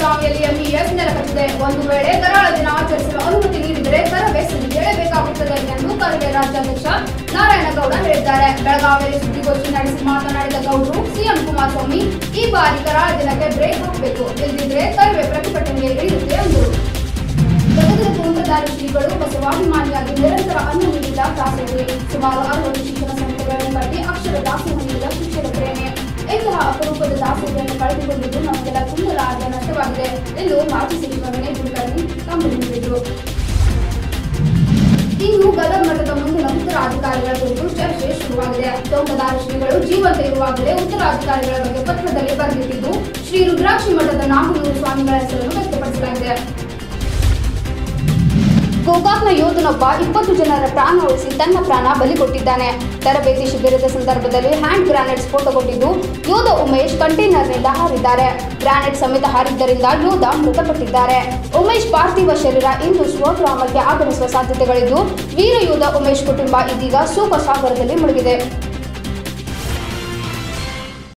ಬೆಳಗಾವಿಯಲ್ಲಿ ಎಂಇಎಸ್ ನೆಲಕಟ್ಟಿದೆ ಒಂದು ವೇಳೆ ಕರಾಳ ದಿನ ಆಚರಿಸಲು ಅನುಮತಿ ನೀಡಿದರೆ ಕರವೇ ಹೇಳಬೇಕಾಗುತ್ತದೆ ಎಂದು ಕರವೇ ರಾಜ್ಯಾಧ್ಯಕ್ಷ ನಾರಾಯಣಗೌಡ ಹೇಳಿದ್ದಾರೆ ಬೆಳಗಾವಿಯಲ್ಲಿ ಸುದ್ದಿಗೋಷ್ಠಿ ನಡೆಸಿ ಮಾತನಾಡಿದ ಗೌಡರು ಸಿಎಂ ಕುಮಾರಸ್ವಾಮಿ ಈ ಬಾರಿ ಕರಾಳ ದಿನಕ್ಕೆ ಬ್ರೇಕ್ ಹಾಕಬೇಕು ಇಲ್ಲದಿದ್ರೆ ಕರವೇ ಪ್ರತಿಭಟನೆಗೆ ಇಳಿಯುತ್ತೆ ಎಂದರು ಗದಗದ ತೋಂಟದಾರಿ ಶ್ರೀಗಳು ಬಸವಾಭಿಮಾನಿಯಾಗಿ ನಿರಂತರ ಅನ್ನ ನೀಡಿದ ದಾಸೋಹಿ ಸುಮಾರು ಅರವತ್ತು ಶಿಕ್ಷಣ ಸಂಸ್ಥೆಗಳನ್ನು ಕಟ್ಟಿ ಅಕ್ಷರ ದಾಸೋಹ ನೀಡಿದ ಶಿಕ್ಷಕ ಪ್ರೇಮಿ ಇಂತಹ ಅಪರೂಪದ ದಾಸೋಹಿಯನ್ನು ಕಳೆದುಕೊಂಡಿದ್ದು ನಮಗೆಲ್ಲ ತುಂಬಲಾರದ ನಷ್ಟವಾಗಿದೆ ಎಂದು ಮಾಜಿ ಸಚಿವ ಗಣೇಶ್ ಕುಲಕರ್ಣಿ ಕಂಬನಿ ನೀಡಿದರು ಇನ್ನು ಗದಗ ಮಠದ ಮುಂದಿನ ಉತ್ತರಾಧಿಕಾರಿಗಳ ಕುರಿತು ಚರ್ಚೆ ಶುರುವಾಗಿದೆ ತೋಂಟದಾರ ಶ್ರೀಗಳು ಜೀವಂತ ಇರುವಾಗಲೇ ಉತ್ತರಾಧಿಕಾರಿಗಳ ಬಗ್ಗೆ ಪತ್ರದಲ್ಲಿ ಬರೆದಿಟ್ಟಿದ್ದು ಶ್ರೀ ರುದ್ರಾಕ್ಷಿ ಮಠದ ನಾಗನೂರು ಸ್ವಾಮಿಗಳ ಹೆಸರನ್ನು ವ್ಯಕ್ತಪಡಿಸಲಾಗಿದೆ ಗೋಕಾಕ್ನ ಯೋಧನೊಬ್ಬ ಇಪ್ಪತ್ತು ಜನರ ಪ್ರಾಣ ಉಳಿಸಿ ತನ್ನ ಪ್ರಾಣ ಬಲಿ ಕೊಟ್ಟಿದ್ದಾನೆ ತರಬೇತಿ ಶಿಬಿರದ ಸಂದರ್ಭದಲ್ಲಿ ಹ್ಯಾಂಡ್ ಗ್ರಾನೇಡ್ ಸ್ಫೋಟಗೊಂಡಿದ್ದು ಯೋಧ ಉಮೇಶ್ ಕಂಟೈನರ್ನಿಂದ ಹಾರಿದ್ದಾರೆ ಗ್ರಾನೇಡ್ ಸಮೇತ ಹಾರಿದ್ದರಿಂದ ಯೋಧ ಮೃತಪಟ್ಟಿದ್ದಾರೆ ಉಮೇಶ್ ಪಾರ್ಥಿವ ಶರೀರ ಇಂದು ಸ್ವಗ್ರಾಮಕ್ಕೆ ಆಗಮಿಸುವ ಸಾಧ್ಯತೆಗಳಿದ್ದು ವೀರ ಯೋಧ ಉಮೇಶ್ ಕುಟುಂಬ ಇದೀಗ ಶೋಕ ಸಾಗರದಲ್ಲಿ ಮುಳುಗಿದೆ